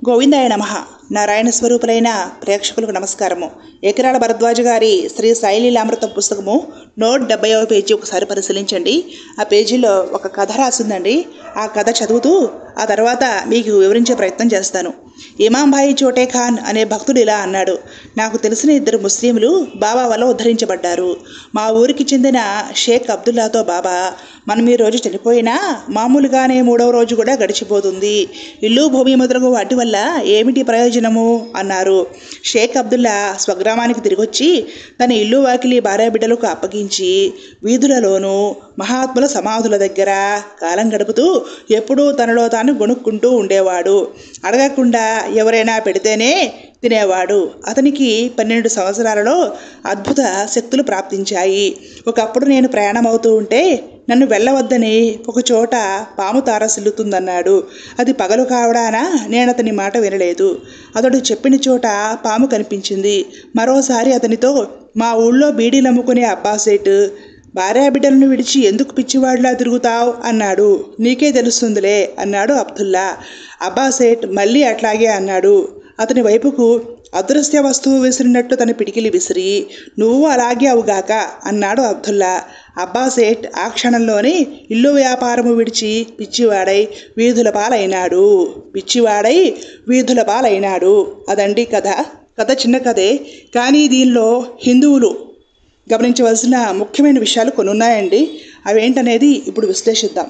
గోవిందాయ నమ నారాయణ స్వరూపులైన ప్రేక్షకులకు నమస్కారము ఎకరాల భరద్వాజ గారి శ్రీ సాయిలీలామృతం పుస్తకము నూట డెబ్బైవ పేజీ ఒకసారి పరిశీలించండి ఆ పేజీలో ఒక కథ రాసిందండి ఆ కథ చదువుతూ ఆ తర్వాత మీకు వివరించే ప్రయత్నం చేస్తాను ఇమాంభాయి చోటే ఖాన్ అనే భక్తుడు ఇలా అన్నాడు నాకు తెలిసిన ఇద్దరు ముస్లింలు బాబా వల్ల ఉద్ధరించబడ్డారు మా ఊరికి చెందిన షేక్ అబ్దుల్లాతో బాబా మనం ఈ రోజు చనిపోయినా మామూలుగానే మూడవ రోజు కూడా గడిచిపోతుంది ఇల్లు భూమి మొదలగు వాటి వల్ల ఏమిటి ప్రయోజనము అన్నారు షేక్ అబ్దుల్లా స్వగ్రామానికి తిరిగొచ్చి తన ఇల్లు వాకిలి భార్య బిడ్డలకు అప్పగించి వీధులలోనూ మహాత్ముల సమాధుల దగ్గర కాలం గడుపుతూ ఎప్పుడూ తనలో తాను గొనుక్కుంటూ ఉండేవాడు అడగకుండా ఎవరైనా పెడితేనే తినేవాడు అతనికి పన్నెండు సంవత్సరాలలో అద్భుత శక్తులు ప్రాప్తించాయి ఒకప్పుడు నేను ప్రయాణం అవుతూ ఉంటే నన్ను వెళ్ళవద్దని ఒక చోట పాము తారసిల్లుతుందన్నాడు అది పగలు కావడాన నేను అతని మాట వినలేదు అతడు చెప్పిన చోట పాము కనిపించింది మరోసారి అతనితో మా ఊళ్ళో బీడీలు అమ్ముకునే అబ్బాసేట్ భార్యాబిడ్డలను విడిచి ఎందుకు పిచ్చివాడిలా తిరుగుతావు అన్నాడు నీకే తెలుస్తుందిలే అన్నాడు అబ్దుల్లా అబ్బాసేట్ మళ్ళీ అట్లాగే అన్నాడు అతని వైపుకు అదృశ్య వస్తువు విసిరినట్టు తన పిడికిలి విసిరి నువ్వు అలాగే అవుగాక అన్నాడు అబ్దుల్లా అబ్బాసేట్ ఆ క్షణంలోనే ఇల్లు వ్యాపారము విడిచి పిచ్చివాడై వీధుల పాలైనాడు పిచ్చివాడై వీధుల పాలైనాడు అదండి కథ కథ చిన్న కథే కానీ దీనిలో హిందువులు గమనించవలసిన ముఖ్యమైన విషయాలు కొన్ని ఉన్నాయండి అవేంటనేది ఇప్పుడు విశ్లేషిద్దాం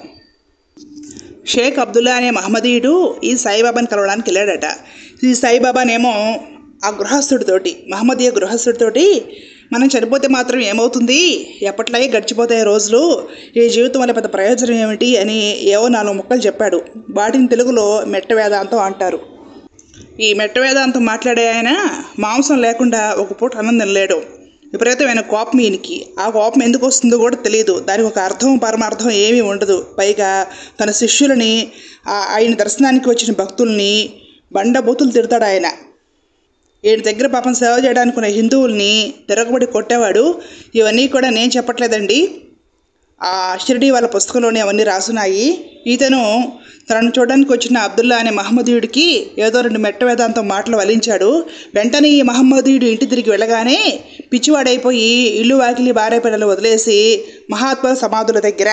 షేక్ అబ్దుల్లా అనే మహమ్మదీయుడు ఈ సాయిబాబాని కలవడానికి వెళ్ళాడట ఈ సాయిబాబానేమో ఆ గృహస్థుడితోటి మహమ్మదీయ గృహస్థుడితోటి మనం చనిపోతే మాత్రం ఏమవుతుంది ఎప్పట్లాగే గడిచిపోతాయి రోజులు ఈ జీవితం వల్ల పెద్ద ప్రయోజనం ఏమిటి అని ఏవో నాలుగు ముక్కలు చెప్పాడు వాటిని తెలుగులో మెట్ట వేదాంతం అంటారు ఈ మెట్ట వేదాంతం మాట్లాడే ఆయన మాంసం లేకుండా ఒక పూట అన్నం తినలేడు విపరీతమైన కోపం ఈయనకి ఆ కోపం ఎందుకు వస్తుందో కూడా తెలియదు దానికి ఒక అర్థం పరమార్థం ఏమీ ఉండదు పైగా తన శిష్యులని ఆ- ఆయన దర్శనానికి వచ్చిన భక్తుల్ని బండబూతులు తిడతాడు ఆయన ఈయన దగ్గర పాపం సేవ చేయడానికి ఉన్న హిందువుల్ని తిరగబడి కొట్టేవాడు ఇవన్నీ కూడా నేను చెప్పట్లేదండి ఆ షిరిడి వాళ్ళ పుస్తకంలోనే అవన్నీ రాసున్నాయి ఈతను తనను చూడడానికి వచ్చిన అబ్దుల్లా అనే మహమ్మదీయుడికి ఏదో రెండు మెట్ట వేదాంతం మాటలు వలించాడు వెంటనే ఈ మహమ్మదీయుడు ఇంటి తిరిగి వెళ్ళగానే పిచ్చివాడైపోయి ఇల్లు వాకిలి భార్య పిల్లలు వదిలేసి మహాత్ముల సమాధుల దగ్గర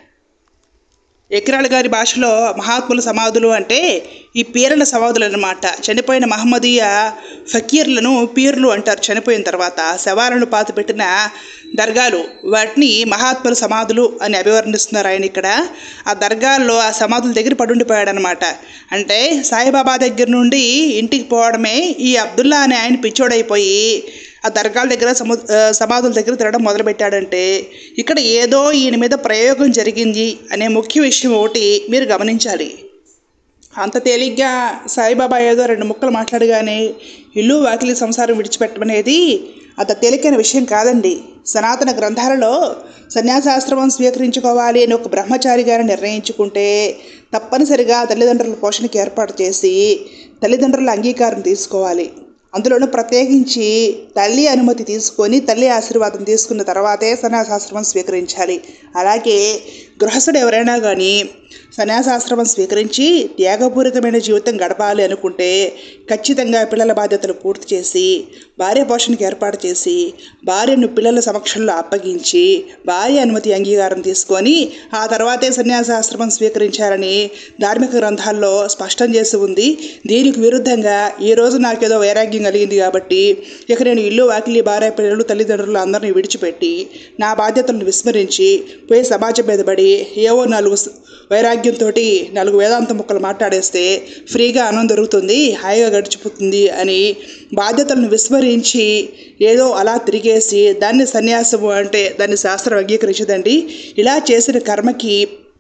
ఎకిరాల గారి భాషలో మహాత్ముల సమాధులు అంటే ఈ పీర్ల సమాధులు అన్నమాట చనిపోయిన మహమ్మదీయ ఫకీర్లను పీర్లు అంటారు చనిపోయిన తర్వాత శవాలను పాతిపెట్టిన దర్గాలు వాటిని మహాత్ముల సమాధులు అని అభివర్ణిస్తున్నారు ఆయన ఇక్కడ ఆ దర్గాల్లో ఆ సమాధుల దగ్గర పడుండిపోయాడు అనమాట అంటే సాయిబాబా దగ్గర నుండి ఇంటికి పోవడమే ఈ అబ్దుల్లా అనే ఆయన పిచ్చోడైపోయి ఆ దర్గాల దగ్గర సము ఆ, సమాధుల దగ్గర తిరగడం మొదలుపెట్టాడంటే ఇక్కడ ఏదో ఈయన మీద ప్రయోగం జరిగింది అనే ముఖ్య విషయం ఒకటి మీరు గమనించాలి అంత తేలిగ్గా సాయిబాబా ఏదో రెండు ముక్కలు మాట్లాడగానే ఇల్లు వాకిలి సంసారం విడిచిపెట్టమనేది అంత తేలికైన విషయం కాదండి సనాతన గ్రంథాలలో సన్యాసాశ్రమం స్వీకరించుకోవాలి అని ఒక బ్రహ్మచారి గారు నిర్ణయించుకుంటే తప్పనిసరిగా తల్లిదండ్రుల పోషణకి ఏర్పాటు చేసి తల్లిదండ్రుల అంగీకారం తీసుకోవాలి అందులోనూ ప్రత్యేకించి తల్లి అనుమతి తీసుకొని తల్లి ఆశీర్వాదం తీసుకున్న తర్వాతే సన్యాసాశ్రమం స్వీకరించాలి అలాగే గృహస్థుడు ఎవరైనా కానీ సన్యాసాశ్రమం స్వీకరించి త్యాగపూరితమైన జీవితం గడపాలి అనుకుంటే ఖచ్చితంగా పిల్లల బాధ్యతలు పూర్తి చేసి భార్య పోషణకి ఏర్పాటు చేసి భార్యను పిల్లల సమక్షంలో అప్పగించి భార్య అనుమతి అంగీకారం తీసుకొని ఆ తర్వాతే సన్యాసాశ్రమం స్వీకరించాలని ధార్మిక గ్రంథాల్లో స్పష్టం చేసి ఉంది దీనికి విరుద్ధంగా ఈ రోజు నాకేదో వైరాగ్యం కలిగింది కాబట్టి ఇక నేను ఇల్లు వాకిలి భార్య పిల్లలు తల్లిదండ్రులు అందరినీ విడిచిపెట్టి నా బాధ్యతలను విస్మరించి పోయి సమాజం మీద పడి ఏవో నాలుగు స- వైరాగ్యంతో నాలుగు వేదాంత ముక్కలు మాట్లాడేస్తే ఫ్రీగా అన్నం దొరుకుతుంది హాయిగా గడిచిపోతుంది అని బాధ్యతలను విస్మరించి ఏదో అలా తిరిగేసి దాన్ని సన్యాసము అంటే దాన్ని శాస్త్రం అంగీకరించదండి ఇలా చేసిన కర్మకి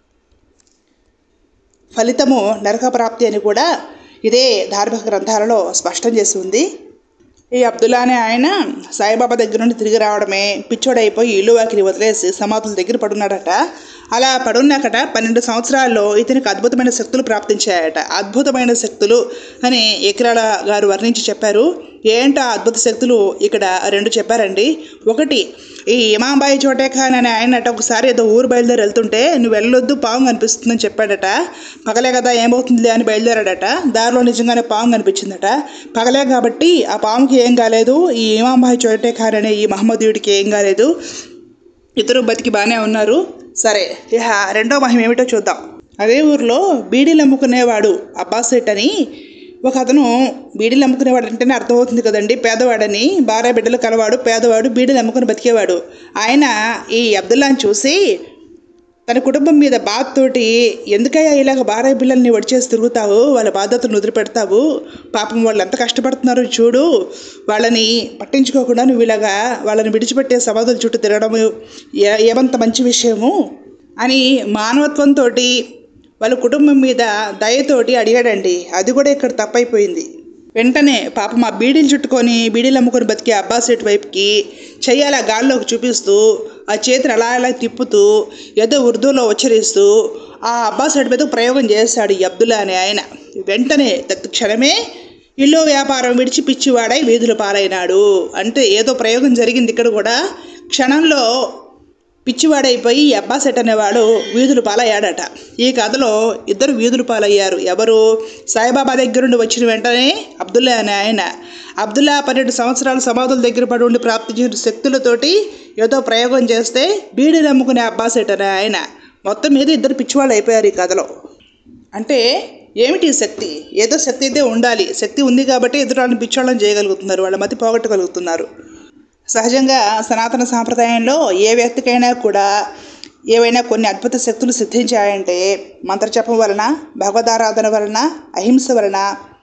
ఫలితము నరక ప్రాప్తి అని కూడా ఇదే ధార్మిక గ్రంథాలలో స్పష్టం చేసి ఉంది ఈ అబ్దుల్లా అనే ఆయన సాయిబాబా దగ్గర నుండి తిరిగి రావడమే పిచ్చోడైపోయి ఇల్లు వాకిలి వదిలేసి సమాధుల దగ్గర పడున్నాడట అలా పడున్నాకట పన్నెండు సంవత్సరాల్లో ఇతనికి అద్భుతమైన శక్తులు ప్రాప్తించాయట అద్భుతమైన శక్తులు అని ఎకిరాల గారు వర్ణించి చెప్పారు ఏంటో ఆ అద్భుత శక్తులు ఇక్కడ రెండు చెప్పారండి ఒకటి ఈ ఇమాంబాయి చోటే ఖాన్ అనే ఆయనట ఒకసారి ఏదో ఊరు బయలుదేరి వెళ్తుంటే నువ్వు వెళ్ళొద్దు పాము కనిపిస్తుందని చెప్పాడట పగలే కదా ఏమవుతుందిలే అని బయలుదేరాడట దారిలో నిజంగానే పాము కనిపించిందట పగలే కాబట్టి ఆ పాముకి ఏం కాలేదు ఈ ఇమాంబాయి చోటే ఖాన్ అనే ఈ మహమ్మదీయుడికి ఏం కాలేదు ఇద్దరు బతికి బాగానే ఉన్నారు సరే ఇక రెండో మహిమ ఏమిటో చూద్దాం అదే ఊర్లో బీడీలు అమ్ముకునేవాడు అబ్బాస్ సెట్ అని ఒక అతను బీడీలు అమ్ముకునేవాడు అంటేనే అర్థమవుతుంది కదండి పేదవాడని భార్య బిడ్డలు కలవాడు పేదవాడు బీడీలు అమ్ముకుని బతికేవాడు ఆయన ఈ అబ్దుల్లాని చూసి తన కుటుంబం మీద బాధతోటి ఎందుకయ్యా ఇలాగ భార్య పిల్లల్ని వడిచేసి తిరుగుతావు వాళ్ళ బాధ్యతను వదిలిపెడతావు పాపం వాళ్ళు ఎంత కష్టపడుతున్నారో చూడు వాళ్ళని పట్టించుకోకుండా నువ్వు ఇలాగా వాళ్ళని విడిచిపెట్టే సమాధుల చుట్టూ తిరగడం ఏ- ఏమంత మంచి విషయము అని మానవత్వంతో వాళ్ళ కుటుంబం మీద దయతోటి అడిగాడండి అది కూడా ఇక్కడ తప్పైపోయింది వెంటనే పాపం ఆ బీడీలు చుట్టుకొని బీడీలు అమ్ముకొని బతికే అబ్బాస్ సెట్ వైపుకి చెయ్యాల గాల్లోకి చూపిస్తూ ఆ చేతిని అలా అలా తిప్పుతూ ఏదో ఉర్దూలో ఉచ్చరిస్తూ ఆ అబ్బాస్ సెట్ మీద ప్రయోగం చేశాడు ఈ అబ్దుల్లా అనే ఆయన వెంటనే తత్క్షణమే ఇల్లు వ్యాపారం విడిచి పిచ్చివాడై వీధుల పాలైనాడు అంటే ఏదో ప్రయోగం జరిగింది ఇక్కడ కూడా క్షణంలో పిచ్చివాడైపోయి ఈ అబ్బాసెట్ అనేవాడు వీధులు పాలయ్యాడట ఈ కథలో ఇద్దరు వీధులు పాలయ్యారు ఎవరు సాయిబాబా దగ్గర నుండి వచ్చిన వెంటనే అబ్దుల్లా అనే ఆయన అబ్దుల్లా పన్నెండు సంవత్సరాల సమాధుల దగ్గర పడి ఉండి ప్రాప్తించిన శక్తులతోటి ఏదో ప్రయోగం చేస్తే బీడీ నమ్ముకునే అబ్బాసెట్ అనే ఆయన మొత్తం మీద ఇద్దరు పిచ్చివాళ్ళు అయిపోయారు ఈ కథలో అంటే ఏమిటి ఈ శక్తి ఏదో శక్తి అయితే ఉండాలి శక్తి ఉంది కాబట్టి ఎదురాళ్ళని పిచ్చోళ్ళని చేయగలుగుతున్నారు వాళ్ళ మతి పోగొట్టగలుగుతున్నారు సహజంగా సనాతన సాంప్రదాయంలో ఏ వ్యక్తికైనా కూడా ఏవైనా కొన్ని అద్భుత శక్తులు సిద్ధించాయంటే మంత్రజపం వలన భగవదారాధన వలన అహింస వలన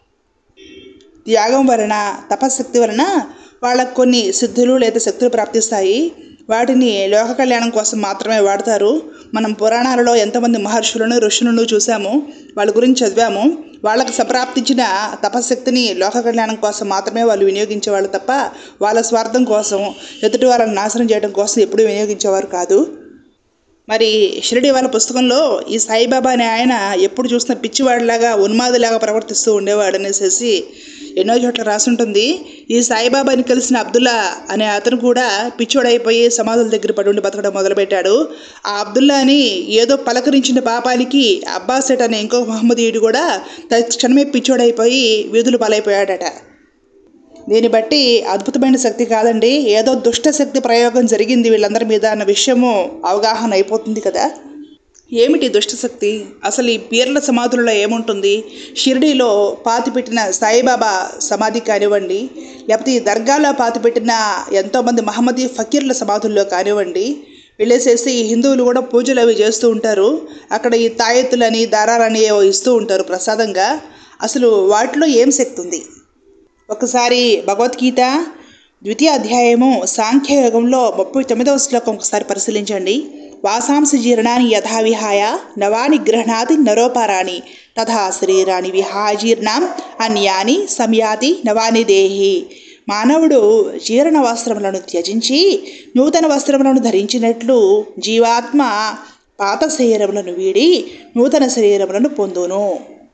త్యాగం వలన తపశక్తి వలన వాళ్ళకు కొన్ని సిద్ధులు లేదా శక్తులు ప్రాప్తిస్తాయి వాటిని లోక కళ్యాణం కోసం మాత్రమే వాడతారు మనం పురాణాలలో ఎంతమంది మహర్షులను ఋషులను చూసాము వాళ్ళ గురించి చదివాము వాళ్ళకు సంప్రాప్తించిన తపశక్తిని లోక కళ్యాణం కోసం మాత్రమే వాళ్ళు వినియోగించేవాళ్ళు తప్ప వాళ్ళ స్వార్థం కోసం ఎదుటి వాళ్ళని నాశనం చేయడం కోసం ఎప్పుడూ వినియోగించేవారు కాదు మరి షిరిడి వాళ్ళ పుస్తకంలో ఈ సాయిబాబా అనే ఆయన ఎప్పుడు చూసిన పిచ్చివాడిలాగా ఉన్మాదిలాగా ప్రవర్తిస్తూ ఉండేవాడు అనేసి ఎన్నో చోట్ల రాసుంటుంది ఈ సాయిబాబాని కలిసిన అబ్దుల్లా అనే అతను కూడా పిచ్చోడైపోయి సమాధుల దగ్గర పడి ఉండి బతకడం మొదలుపెట్టాడు ఆ అబ్దుల్లాని ఏదో పలకరించిన పాపానికి అబ్బాసెట్ అనే ఇంకో మహమ్మదీయుడు కూడా తక్షణమే పిచ్చోడైపోయి వీధులు పాలైపోయాడట దీన్ని బట్టి అద్భుతమైన శక్తి కాదండి ఏదో దుష్ట శక్తి ప్రయోగం జరిగింది వీళ్ళందరి మీద అన్న విషయము అవగాహన అయిపోతుంది కదా ఏమిటి దుష్టశక్తి అసలు ఈ పీర్ల సమాధులలో ఏముంటుంది షిరిడీలో పాతిపెట్టిన సాయిబాబా సమాధి కానివ్వండి లేకపోతే ఈ దర్గాలో పాతిపెట్టిన ఎంతోమంది మహమ్మదీ ఫకీర్ల సమాధుల్లో కానివ్వండి వెళ్ళేసేసి ఈ హిందువులు కూడా పూజలు అవి చేస్తూ ఉంటారు అక్కడ ఈ తాయెత్తులని దారాలని ఏవో ఇస్తూ ఉంటారు ప్రసాదంగా అసలు వాటిలో ఏం శక్తి ఉంది ఒకసారి భగవద్గీత ద్వితీయ అధ్యాయము సాంఖ్యయోగంలో ముప్పై తొమ్మిదవ శ్లోకం ఒకసారి పరిశీలించండి వాసాంసి జీర్ణాన్ని యథావిహాయ నవాని గ్రహణాది నరోపారాణి తథా శరీరాన్ని విహాయ జీర్ణాం అన్యాని సంయాతి నవాని దేహి మానవుడు జీర్ణ వస్త్రములను త్యజించి నూతన వస్త్రములను ధరించినట్లు జీవాత్మ పాత శరీరములను వీడి నూతన శరీరములను పొందును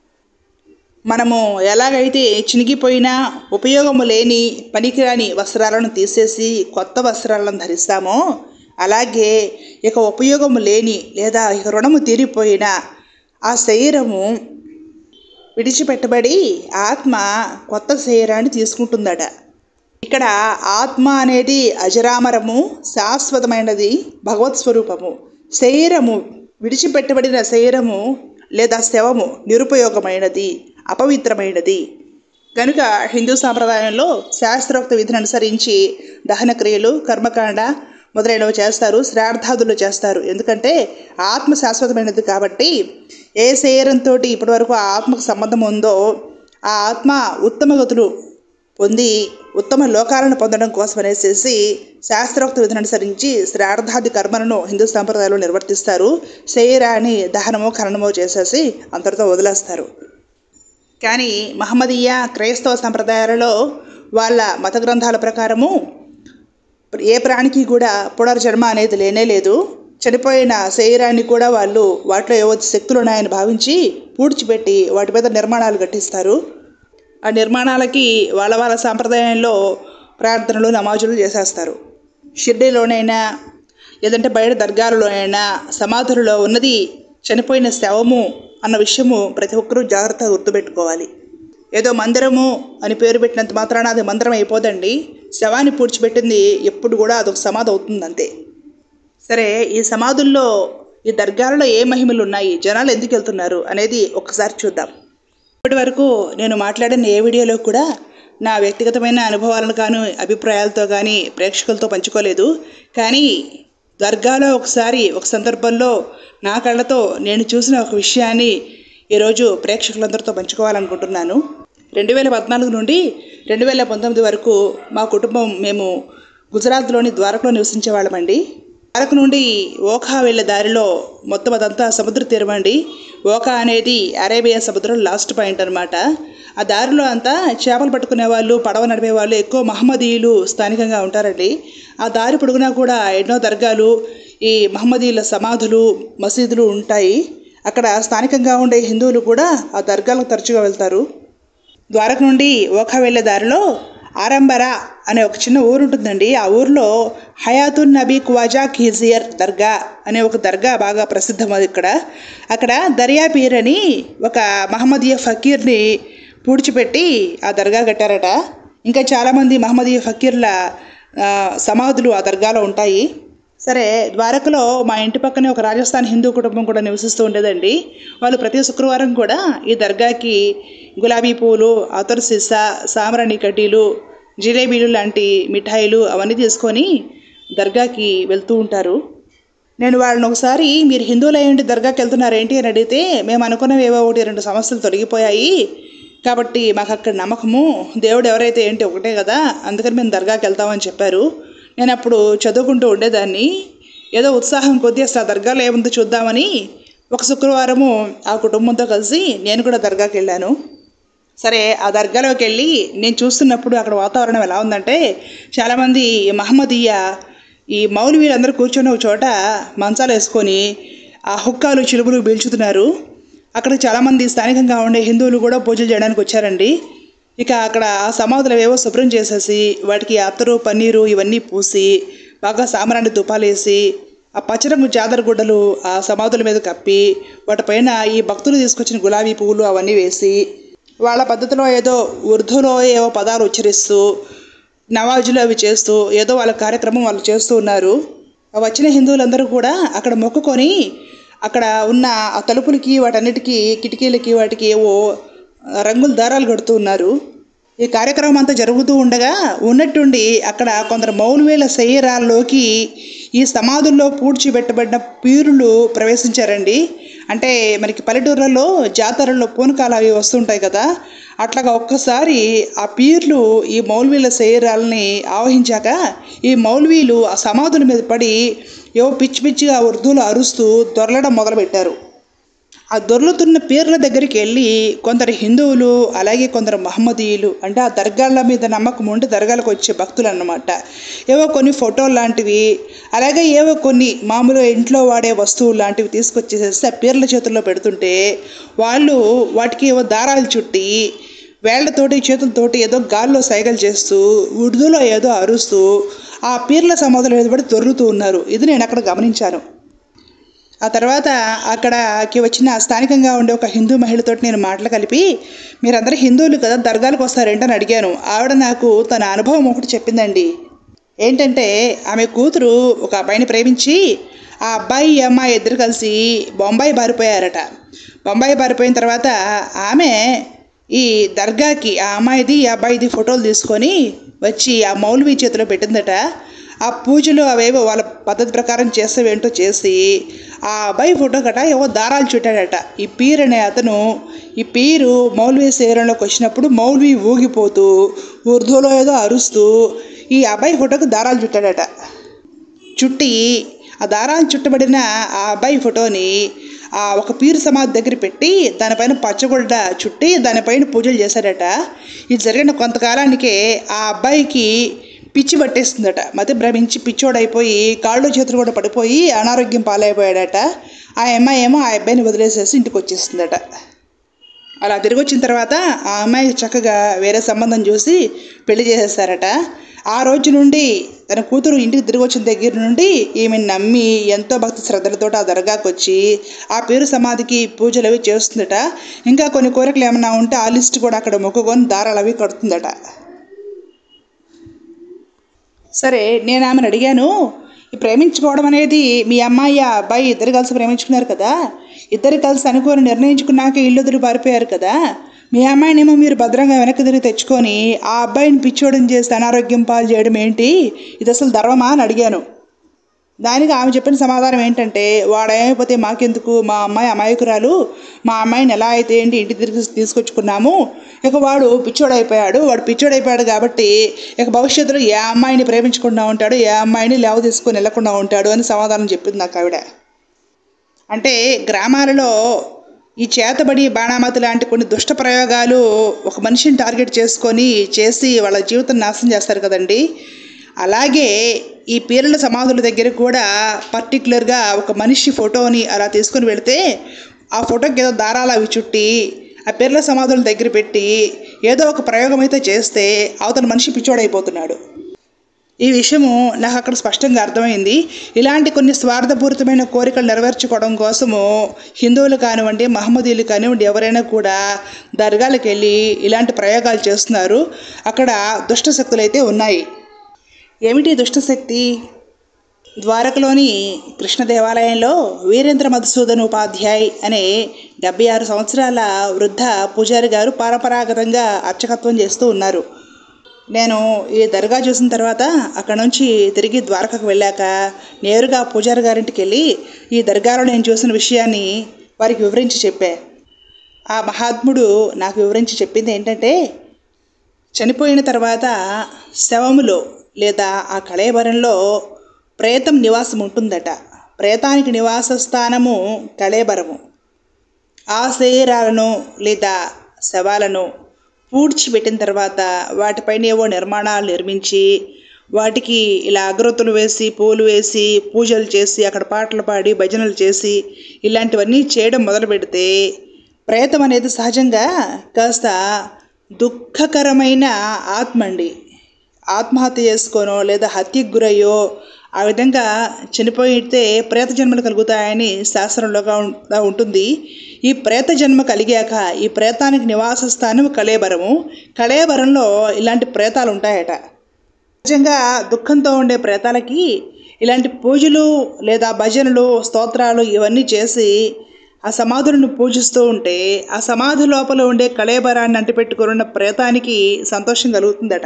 మనము ఎలాగైతే చినిగిపోయిన ఉపయోగము లేని పనికిరాని వస్త్రాలను తీసేసి కొత్త వస్త్రాలను ధరిస్తామో అలాగే ఇక ఉపయోగము లేని లేదా ఇక రుణము తీరిపోయిన ఆ శరీరము విడిచిపెట్టబడి ఆత్మ కొత్త శరీరాన్ని తీసుకుంటుందట ఇక్కడ ఆత్మ అనేది అజరామరము శాశ్వతమైనది భగవత్ స్వరూపము శరీరము విడిచిపెట్టబడిన శరీరము లేదా శవము నిరుపయోగమైనది అపవిత్రమైనది కనుక హిందూ సాంప్రదాయంలో శాస్త్రోక్త విధిని అనుసరించి దహన క్రియలు కర్మకాండ మొదలైనవి చేస్తారు శ్రార్థాదులు చేస్తారు ఎందుకంటే ఆత్మ శాశ్వతమైనది కాబట్టి ఏ శరీరంతో ఇప్పటివరకు ఆ ఆత్మకు సంబంధం ఉందో ఆ ఆత్మ ఉత్తమ గతులు పొంది ఉత్తమ లోకాలను పొందడం కోసం అనేసి శాస్త్రోక్త విధిని అనుసరించి శ్రార్థాది కర్మలను హిందూ సంప్రదాయంలో నిర్వర్తిస్తారు శరీరాన్ని దహనమో ఖననమో చేసేసి అంతటితో వదిలేస్తారు కానీ మహమ్మదీయ క్రైస్తవ సంప్రదాయాలలో వాళ్ళ మత గ్రంథాల ప్రకారము ఏ ప్రాణికి కూడా పునర్జన్మ అనేది లేనే లేదు చనిపోయిన శరీరాన్ని కూడా వాళ్ళు వాటిలో ఏవో శక్తులు ఉన్నాయని భావించి పూడ్చిపెట్టి వాటి మీద నిర్మాణాలు కట్టిస్తారు ఆ నిర్మాణాలకి వాళ్ళ వాళ్ళ సాంప్రదాయంలో ప్రార్థనలు నమాజులు చేసేస్తారు షిర్డీలోనైనా లేదంటే బయట దర్గాలలోనైనా సమాధులలో ఉన్నది చనిపోయిన శవము అన్న విషయము ప్రతి ఒక్కరూ జాగ్రత్తగా గుర్తుపెట్టుకోవాలి ఏదో మందిరము అని పేరు పెట్టినంత మాత్రాన అది మందిరం అయిపోదండి శవాన్ని పూడ్చిపెట్టింది ఎప్పుడు కూడా అదొక సమాధి అవుతుంది అంతే సరే ఈ సమాధుల్లో ఈ దర్గాలలో ఏ మహిమలు ఉన్నాయి జనాలు ఎందుకు వెళ్తున్నారు అనేది ఒక్కసారి చూద్దాం ఇప్పటి వరకు నేను మాట్లాడిన ఏ వీడియోలో కూడా నా వ్యక్తిగతమైన అనుభవాలను కానీ అభిప్రాయాలతో కానీ ప్రేక్షకులతో పంచుకోలేదు కానీ దర్గాలో ఒకసారి ఒక సందర్భంలో నా కళ్ళతో నేను చూసిన ఒక విషయాన్ని ఈరోజు ప్రేక్షకులందరితో పంచుకోవాలనుకుంటున్నాను రెండు వేల పద్నాలుగు నుండి రెండు వేల పంతొమ్మిది వరకు మా కుటుంబం మేము గుజరాత్లోని ద్వారకలో నివసించే వాళ్ళమండి ద్వారక నుండి ఓఖా వెళ్ళే దారిలో మొత్తం అదంతా సముద్ర తీరం అండి ఓఖా అనేది అరేబియా సముద్రం లాస్ట్ పాయింట్ అనమాట ఆ దారిలో అంతా చేపలు పట్టుకునే వాళ్ళు పడవ నడిపే వాళ్ళు ఎక్కువ మహమ్మదీయులు స్థానికంగా ఉంటారండి ఆ దారి పొడుగునా కూడా ఎన్నో దర్గాలు ఈ మహమ్మదీయుల సమాధులు మసీదులు ఉంటాయి అక్కడ స్థానికంగా ఉండే హిందువులు కూడా ఆ దర్గాలకు తరచుగా వెళ్తారు ద్వారక నుండి ఓఖా వెళ్ళే దారిలో ఆరంబరా అనే ఒక చిన్న ఊరు ఉంటుందండి ఆ ఊరిలో హయాతున్ నబీ క్వాజా ఖిజియర్ దర్గా అనే ఒక దర్గా బాగా ప్రసిద్ధం అది ఇక్కడ అక్కడ దర్యా పీర్ అని ఒక మహమ్మదీయ ఫకీర్ని పూడ్చిపెట్టి ఆ దర్గా కట్టారట ఇంకా చాలామంది మహమ్మదీయ ఫకీర్ల ఆ, సమాధులు ఆ దర్గాలో ఉంటాయి సరే ద్వారకలో మా ఇంటి పక్కనే ఒక రాజస్థాన్ హిందూ కుటుంబం కూడా నివసిస్తూ ఉండేదండి వాళ్ళు ప్రతి శుక్రవారం కూడా ఈ దర్గాకి గులాబీ పూలు అతరు సీసా సాంబ్రాణి కడ్డీలు జిలేబీలు లాంటి మిఠాయిలు అవన్నీ తీసుకొని దర్గాకి వెళ్తూ ఉంటారు నేను వాళ్ళని ఒకసారి మీరు హిందువులు అయ్యండి దర్గాకి వెళ్తున్నారేంటి అని అడిగితే మేము అనుకున్నవి ఏవో ఒకటి రెండు సమస్యలు తొలగిపోయాయి కాబట్టి మాకు అక్కడ నమ్మకము దేవుడు ఎవరైతే ఏంటి ఒకటే కదా అందుకని మేము దర్గాకి వెళ్తామని చెప్పారు నేను అప్పుడు చదువుకుంటూ ఉండేదాన్ని ఏదో ఉత్సాహం కొద్దీ అసలు ఆ దర్గాలో ఏముందో చూద్దామని ఒక శుక్రవారము ఆ కుటుంబంతో కలిసి నేను కూడా దర్గాకి వెళ్ళాను సరే ఆ దర్గాలోకి వెళ్ళి నేను చూస్తున్నప్పుడు అక్కడ వాతావరణం ఎలా ఉందంటే చాలామంది మహమ్మదీయ ఈ మౌలవీలందరూ కూర్చొని ఒక చోట మంచాలు వేసుకొని ఆ హుక్కాలు చిలుపులు పీల్చుతున్నారు అక్కడ చాలామంది స్థానికంగా ఉండే హిందువులు కూడా పూజలు చేయడానికి వచ్చారండి ఇక అక్కడ ఆ సమాధులు ఏవో శుభ్రం చేసేసి వాటికి అత్తరు పన్నీరు ఇవన్నీ పూసి బాగా సామరాన్ని తుపాలేసి ఆ పచ్చరంగు జాదర గుడ్డలు ఆ సమాధుల మీద కప్పి వాటిపైన ఈ భక్తులు తీసుకొచ్చిన గులాబీ పువ్వులు అవన్నీ వేసి వాళ్ళ పద్ధతిలో ఏదో ఉర్దూలో ఏవో పదాలు ఉచ్చరిస్తూ నవాజులు అవి చేస్తూ ఏదో వాళ్ళ కార్యక్రమం వాళ్ళు చేస్తూ ఉన్నారు ఆ వచ్చిన హిందువులందరూ కూడా అక్కడ మొక్కుకొని అక్కడ ఉన్న ఆ తలుపులకి వాటన్నిటికీ కిటికీలకి వాటికి ఏవో రంగుల దారాలు కడుతూ ఉన్నారు ఈ కార్యక్రమం అంతా జరుగుతూ ఉండగా ఉన్నట్టుండి అక్కడ కొందరు మౌలవేల శరీరాల్లోకి ఈ సమాధుల్లో పూడ్చిపెట్టబడిన పీరులు ప్రవేశించారండి అంటే మనకి పల్లెటూర్లలో జాతరల్లో పూనకాలు అవి వస్తుంటాయి కదా అట్లాగా ఒక్కసారి ఆ పీర్లు ఈ మౌల్వీల శరీరాలని ఆవహించాక ఈ మౌల్వీలు ఆ సమాధుల మీద పడి ఏవో పిచ్చి పిచ్చిగా ఉర్దూలు అరుస్తూ దొరలడం మొదలుపెట్టారు ఆ దొర్లుతున్న పీర్ల దగ్గరికి వెళ్ళి కొందరు హిందువులు అలాగే కొందరు మహమ్మదీయులు అంటే ఆ దర్గాల మీద నమ్మకం ఉండి దర్గాలకు వచ్చే భక్తులు అన్నమాట ఏవో కొన్ని ఫోటోలు లాంటివి అలాగే ఏవో కొన్ని మామూలుగా ఇంట్లో వాడే వస్తువులు లాంటివి తీసుకొచ్చేసేసి ఆ పీర్ల చేతుల్లో పెడుతుంటే వాళ్ళు వాటికి ఏవో దారాలు చుట్టి వేళ్లతోటి చేతులతోటి ఏదో గాల్లో సైగలు చేస్తూ ఉర్దూలో ఏదో అరుస్తూ ఆ పీర్ల సమాధుల మీద పడి దొర్లుతూ ఉన్నారు ఇది నేను అక్కడ గమనించాను ఆ తర్వాత అక్కడకి వచ్చిన స్థానికంగా ఉండే ఒక హిందూ మహిళతోటి నేను మాటలు కలిపి మీరందరూ హిందువులు కదా దర్గాలకు వస్తారేంటని అడిగాను ఆవిడ నాకు తన అనుభవం ఒకటి చెప్పిందండి ఏంటంటే ఆమె కూతురు ఒక అబ్బాయిని ప్రేమించి ఆ అబ్బాయి ఈ అమ్మాయి ఇద్దరు కలిసి బొంబాయి పారిపోయారట బొంబాయి పారిపోయిన తర్వాత ఆమె ఈ దర్గాకి ఆ అమ్మాయిది ఈ అబ్బాయిది ఫోటోలు తీసుకొని వచ్చి ఆ మౌలవీ చేతిలో పెట్టిందట ఆ పూజలు అవేవో వాళ్ళ పద్ధతి ప్రకారం చేసేవేంటో చేసి ఆ అబ్బాయి ఫోటో గట ఏవో దారాలు చుట్టాడట ఈ పీర్ అనే అతను ఈ పీరు మౌల్వీ శరీరంలోకి వచ్చినప్పుడు మౌల్వీ ఊగిపోతూ ఉర్దూలో ఏదో అరుస్తూ ఈ అబ్బాయి ఫోటోకి దారాలు చుట్టాడట చుట్టి ఆ దారాలు చుట్టబడిన ఆ అబ్బాయి ఫోటోని ఆ ఒక పీరు సమాధి దగ్గర పెట్టి దానిపైన పచ్చగుడ్డ చుట్టి దానిపైన పూజలు చేశాడట ఇది జరిగిన కొంతకాలానికే ఆ అబ్బాయికి పిచ్చి పట్టేస్తుందట మతి భ్రమించి పిచ్చోడైపోయి కాళ్ళు చేతులు కూడా పడిపోయి అనారోగ్యం పాలైపోయాడట ఆ అమ్మాయి ఏమో ఆ అబ్బాయిని వదిలేసేసి ఇంటికి వచ్చేస్తుందట అలా తిరిగి వచ్చిన తర్వాత ఆ అమ్మాయికి చక్కగా వేరే సంబంధం చూసి పెళ్లి చేసేస్తారట ఆ రోజు నుండి తన కూతురు ఇంటికి తిరిగి వచ్చిన దగ్గర నుండి ఈమె నమ్మి ఎంతో భక్తి శ్రద్ధలతో ఆ దర్గాకు వచ్చి ఆ పేరు సమాధికి పూజలు అవి చేస్తుందట ఇంకా కొన్ని కోరికలు ఏమైనా ఉంటే ఆ లిస్ట్ కూడా అక్కడ మొక్కుకొని దారాలు అవి కడుతుందట సరే నేను ఆమెను అడిగాను ఈ ప్రేమించుకోవడం అనేది మీ అమ్మాయి ఆ అబ్బాయి ఇద్దరు కలిసి ప్రేమించుకున్నారు కదా ఇద్దరు కలిసి అనుకోని నిర్ణయించుకున్నాక ఇల్లు ఎదురు పారిపోయారు కదా మీ అమ్మాయినేమో మీరు భద్రంగా వెనక్కి తిరిగి తెచ్చుకొని ఆ అబ్బాయిని పిచ్చోడం చేసి అనారోగ్యం పాలు చేయడం ఏంటి ఇది అసలు ధర్మమా అని అడిగాను దానికి ఆమె చెప్పిన సమాధానం ఏంటంటే వాడేమైపోతే మాకెందుకు మా అమ్మాయి అమాయకురాలు మా అమ్మాయిని ఎలా అయితే ఏంటి ఇంటికి తిరిగి తీసుకొచ్చుకున్నాము ఇక వాడు పిచ్చోడైపోయాడు వాడు పిచ్చోడైపోయాడు కాబట్టి ఇక భవిష్యత్తులో ఏ అమ్మాయిని ప్రేమించకుండా ఉంటాడు ఏ అమ్మాయిని లేవ తీసుకొని వెళ్లకుండా ఉంటాడు అని సమాధానం చెప్పింది నాకు ఆవిడ అంటే గ్రామాలలో ఈ చేతబడి బాణామతి లాంటి కొన్ని దుష్ట ప్రయోగాలు ఒక మనిషిని టార్గెట్ చేసుకొని చేసి వాళ్ళ జీవితం నాశనం చేస్తారు కదండి అలాగే ఈ పీర్ల సమాధుల దగ్గర కూడా పర్టికులర్గా ఒక మనిషి ఫోటోని అలా తీసుకొని వెళితే ఆ ఫోటోకి ఏదో దారాలు అవి చుట్టి ఆ పీర్ల సమాధుల దగ్గర పెట్టి ఏదో ఒక ప్రయోగం అయితే చేస్తే అవతల మనిషి పిచ్చోడైపోతున్నాడు ఈ విషయము నాకు అక్కడ స్పష్టంగా అర్థమైంది ఇలాంటి కొన్ని స్వార్థపూరితమైన కోరికలు నెరవేర్చుకోవడం కోసము హిందువులు కానివ్వండి మహమ్మదీయులు కానివ్వండి ఎవరైనా కూడా దర్గాలకు వెళ్ళి ఇలాంటి ప్రయోగాలు చేస్తున్నారు అక్కడ దుష్ట శక్తులు అయితే ఉన్నాయి ఏమిటి దుష్టశక్తి ద్వారకలోని కృష్ణ దేవాలయంలో వీరేంద్ర మధుసూదన్ ఉపాధ్యాయ్ అనే డెబ్బై ఆరు సంవత్సరాల వృద్ధ పూజారి గారు పరపరాగతంగా అర్చకత్వం చేస్తూ ఉన్నారు నేను ఈ దర్గా చూసిన తర్వాత అక్కడ నుంచి తిరిగి ద్వారకకు వెళ్ళాక నేరుగా పూజారి గారింటికి వెళ్ళి ఈ దర్గాలో నేను చూసిన విషయాన్ని వారికి వివరించి చెప్పా ఆ మహాత్ముడు నాకు వివరించి చెప్పింది ఏంటంటే చనిపోయిన తర్వాత శవములో లేదా ఆ కళేబరంలో ప్రేతం నివాసం ఉంటుందట ప్రేతానికి నివాస స్థానము కళేబరము ఆ శరీరాలను లేదా శవాలను పూడ్చిపెట్టిన తర్వాత వాటిపైన ఏవో నిర్మాణాలు నిర్మించి వాటికి ఇలా అగ్రొత్తులు వేసి పూలు వేసి పూజలు చేసి అక్కడ పాటలు పాడి భజనలు చేసి ఇలాంటివన్నీ చేయడం మొదలు పెడితే ప్రేతం అనేది సహజంగా కాస్త దుఃఖకరమైన ఆత్మ అండి ఆత్మహత్య చేసుకోనో లేదా హత్యకు గురయ్యో ఆ విధంగా చనిపోయితే ప్రేత జన్మలు కలుగుతాయని శాస్త్రంలోగా ఉం- ఉంటుంది ఈ ప్రేత జన్మ కలిగాక ఈ ప్రేతానికి నివాస స్థానం కళేబరము కళేబరంలో ఇలాంటి ప్రేతాలు ఉంటాయట సహజంగా దుఃఖంతో ఉండే ప్రేతాలకి ఇలాంటి పూజలు లేదా భజనలు స్తోత్రాలు ఇవన్నీ చేసి ఆ సమాధులను పూజిస్తూ ఉంటే ఆ సమాధి లోపల ఉండే కళేబరాన్ని అంటిపెట్టుకుని ఉన్న ప్రేతానికి సంతోషం కలుగుతుందట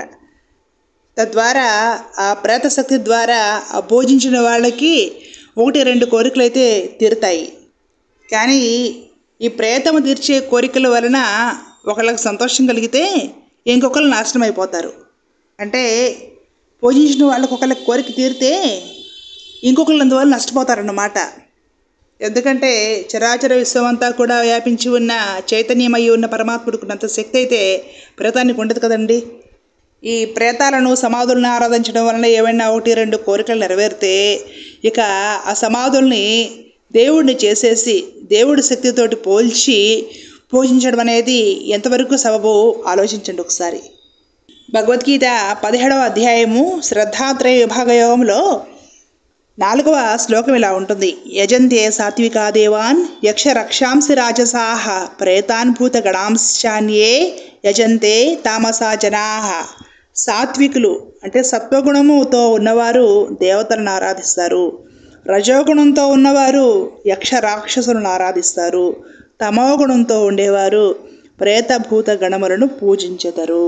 తద్వారా ఆ ప్రేత శక్తి ద్వారా ఆ పూజించిన వాళ్ళకి ఒకటి రెండు కోరికలు అయితే తీరుతాయి కానీ ఈ ప్రేతము తీర్చే కోరికల వలన ఒకళ్ళకి సంతోషం కలిగితే ఇంకొకరు నాశనం అయిపోతారు అంటే పూజించిన వాళ్ళకి ఒకళ్ళకి కోరిక తీరితే ఇంకొకళ్ళు అందువల్ల నష్టపోతారన్నమాట ఎందుకంటే చరాచర విశ్వమంతా కూడా వ్యాపించి ఉన్న చైతన్యమై ఉన్న పరమాత్ముడికి ఉన్నంత శక్తి అయితే ప్రేతానికి ఉండదు కదండి ఈ ప్రేతాలను సమాధులను ఆరాధించడం వలన ఏవైనా ఒకటి రెండు కోరికలు నెరవేరితే ఇక ఆ సమాధుల్ని దేవుడిని చేసేసి దేవుడి శక్తితోటి పోల్చి పూజించడం అనేది ఎంతవరకు సబబు ఆలోచించండి ఒకసారి భగవద్గీత పదిహేడవ అధ్యాయము శ్రద్ధాత్రయ విభాగ యోగంలో నాలుగవ శ్లోకం ఇలా ఉంటుంది యజంతే సాత్వికా దేవాన్ యక్ష రక్షాంసి రాజసాహ ప్రేతాన్ భూత గణాంశాన్యే యజంతే తామసా జనాహ సాత్వికులు అంటే సత్వగుణముతో ఉన్నవారు దేవతలను ఆరాధిస్తారు రజోగుణంతో ఉన్నవారు యక్ష రాక్షసులను ఆరాధిస్తారు తమోగుణంతో ఉండేవారు ప్రేత భూత గణములను పూజించెదరు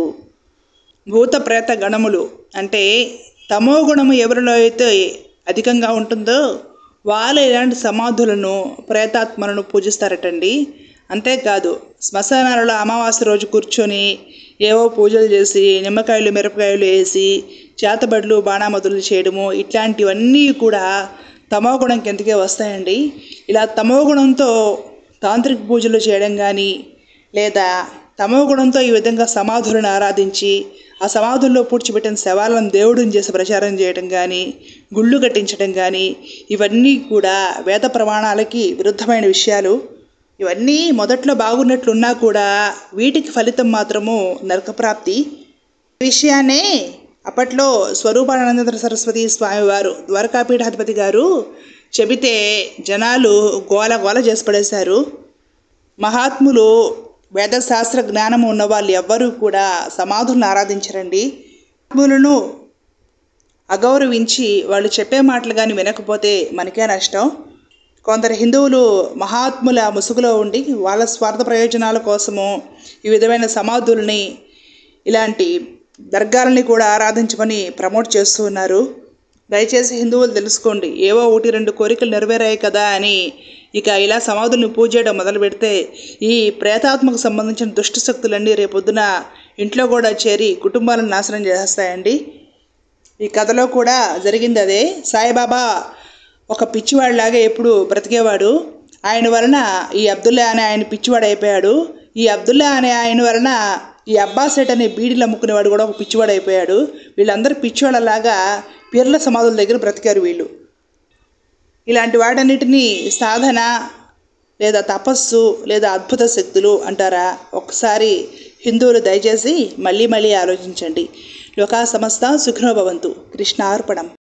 భూత ప్రేత గణములు అంటే తమో గుణము ఎవరిలో అయితే అధికంగా ఉంటుందో వాళ్ళు ఇలాంటి సమాధులను ప్రేతాత్మలను పూజిస్తారటండి అంతేకాదు శ్మశానాలలో అమావాస్య రోజు కూర్చొని ఏవో పూజలు చేసి నిమ్మకాయలు మిరపకాయలు వేసి చేతబడులు బాణామతులు చేయడము ఇట్లాంటివన్నీ కూడా తమో గుణం కిందకే వస్తాయండి ఇలా తమో గుణంతో తాంత్రిక పూజలు చేయడం కానీ లేదా తమో గుణంతో ఈ విధంగా సమాధులను ఆరాధించి ఆ సమాధుల్లో పూడ్చిపెట్టిన శవాలను దేవుడిని చేసి ప్రచారం చేయడం కానీ గుళ్ళు కట్టించడం కానీ ఇవన్నీ కూడా వేద ప్రమాణాలకి విరుద్ధమైన విషయాలు ఇవన్నీ మొదట్లో బాగున్నట్లున్నా కూడా వీటికి ఫలితం మాత్రము నరకప్రాప్తి ఈ విషయాన్నే అప్పట్లో స్వరూపానంద సరస్వతి స్వామివారు ద్వారకాపీఠాధిపతి గారు చెబితే జనాలు గోల గోల చేసి పడేశారు మహాత్ములు వేదశాస్త్ర జ్ఞానం ఉన్న వాళ్ళు ఎవ్వరూ కూడా సమాధులను ఆరాధించరండి ఆత్ములను అగౌరవించి వాళ్ళు చెప్పే మాటలు కానీ వినకపోతే మనకే నష్టం కొందరు హిందువులు మహాత్ముల ముసుగులో ఉండి వాళ్ళ స్వార్థ ప్రయోజనాల కోసము ఈ విధమైన సమాధుల్ని ఇలాంటి దర్గాలని కూడా ఆరాధించమని ప్రమోట్ చేస్తూ ఉన్నారు దయచేసి హిందువులు తెలుసుకోండి ఏవో ఒకటి రెండు కోరికలు నెరవేరాయి కదా అని ఇక ఇలా సమాధుల్ని పూజ చేయడం మొదలు పెడితే ఈ ప్రేతాత్మకు సంబంధించిన దుష్ట శక్తులన్నీ రేపొద్దున ఇంట్లో కూడా చేరి కుటుంబాలను నాశనం చేసేస్తాయండి ఈ కథలో కూడా జరిగింది అదే సాయిబాబా ఒక పిచ్చివాడిలాగా ఎప్పుడు బ్రతికేవాడు ఆయన వలన ఈ అబ్దుల్లా అనే ఆయన పిచ్చివాడు అయిపోయాడు ఈ అబ్దుల్లా అనే ఆయన వలన ఈ అబ్బాస్ సెట్ అనే బీడీలు అమ్ముకునేవాడు కూడా ఒక పిచ్చివాడు అయిపోయాడు వీళ్ళందరూ పిచ్చివాళ్ళలాగా పీర్ల సమాధుల దగ్గర బ్రతికారు వీళ్ళు ఇలాంటి వాటన్నిటినీ సాధన లేదా తపస్సు లేదా అద్భుత శక్తులు అంటారా ఒకసారి హిందువులు దయచేసి మళ్ళీ మళ్ళీ ఆలోచించండి లోకా సమస్త సుఖినోభవంతు కృష్ణార్పణం